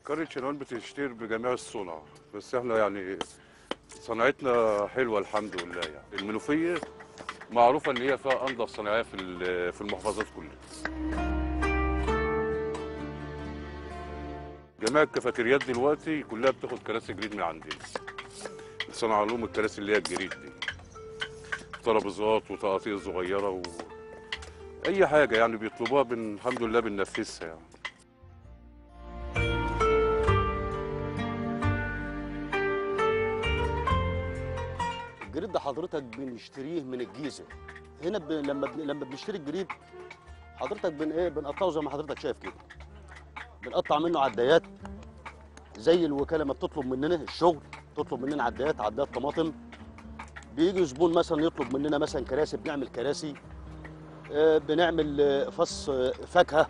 قرية شنوان بتشتهر بجميع الصنع بس احنا يعني صناعتنا حلوة الحمد لله يعني المنوفية معروفة ان هي فيها انظف صناعية في ال- في المحافظات كلها جميع الكافيتريات دلوقتي كلها بتاخد كراسي جريد من عندنا صنع لهم الكراسي اللي هي الجريد دي ترابيزات وتقاطيع صغيرة و... اي حاجة يعني بيطلبوها بن... الحمد لله بننفذها يعني الجريد ده حضرتك بنشتريه من الجيزه هنا ب... لما ب... لما بنشتري الجريد حضرتك بن ايه بنقطعه زي ما حضرتك شايف كده بنقطع منه عدايات زي الوكاله ما بتطلب مننا الشغل تطلب مننا عدايات عدايات طماطم بيجي زبون مثلا يطلب مننا مثلا كراسي بنعمل كراسي آه، بنعمل آه، فص آه، فاكهه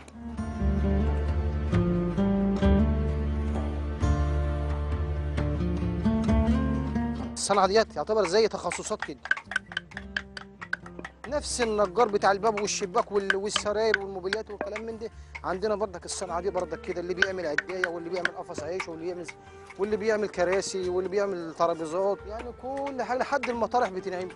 الصنعه ديت يعتبر زي تخصصات كده نفس النجار بتاع الباب والشباك وال- والسراير والموبيليات والكلام من ده عندنا برضك الصنعه دي برضك كده اللي بيعمل عدايه واللي بيعمل قفص عيش واللي بيعمل واللي بيعمل كراسي واللي بيعمل ترابيزات يعني كل حاجه لحد المطارح بتنعمل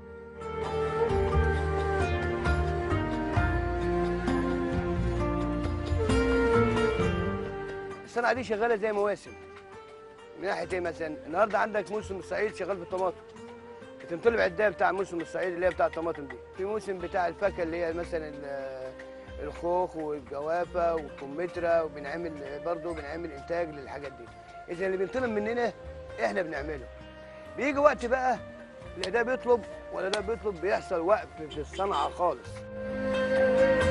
الصنعه دي شغاله زي مواسم من ناحيه ايه مثلا النهارده عندك موسم الصعيد شغال في الطماطم بتنطلب عدايه بتاع موسم الصعيد اللي هي بتاع الطماطم دي في موسم بتاع الفاكهه اللي هي مثلا ال- الخوخ والجوافه والكمثرى وبنعمل برضه بنعمل انتاج للحاجات دي اذا اللي بينطلب مننا احنا بنعمله بيجي وقت بقى لا ده بيطلب ولا ده بيطلب بيحصل وقف في الصنعه خالص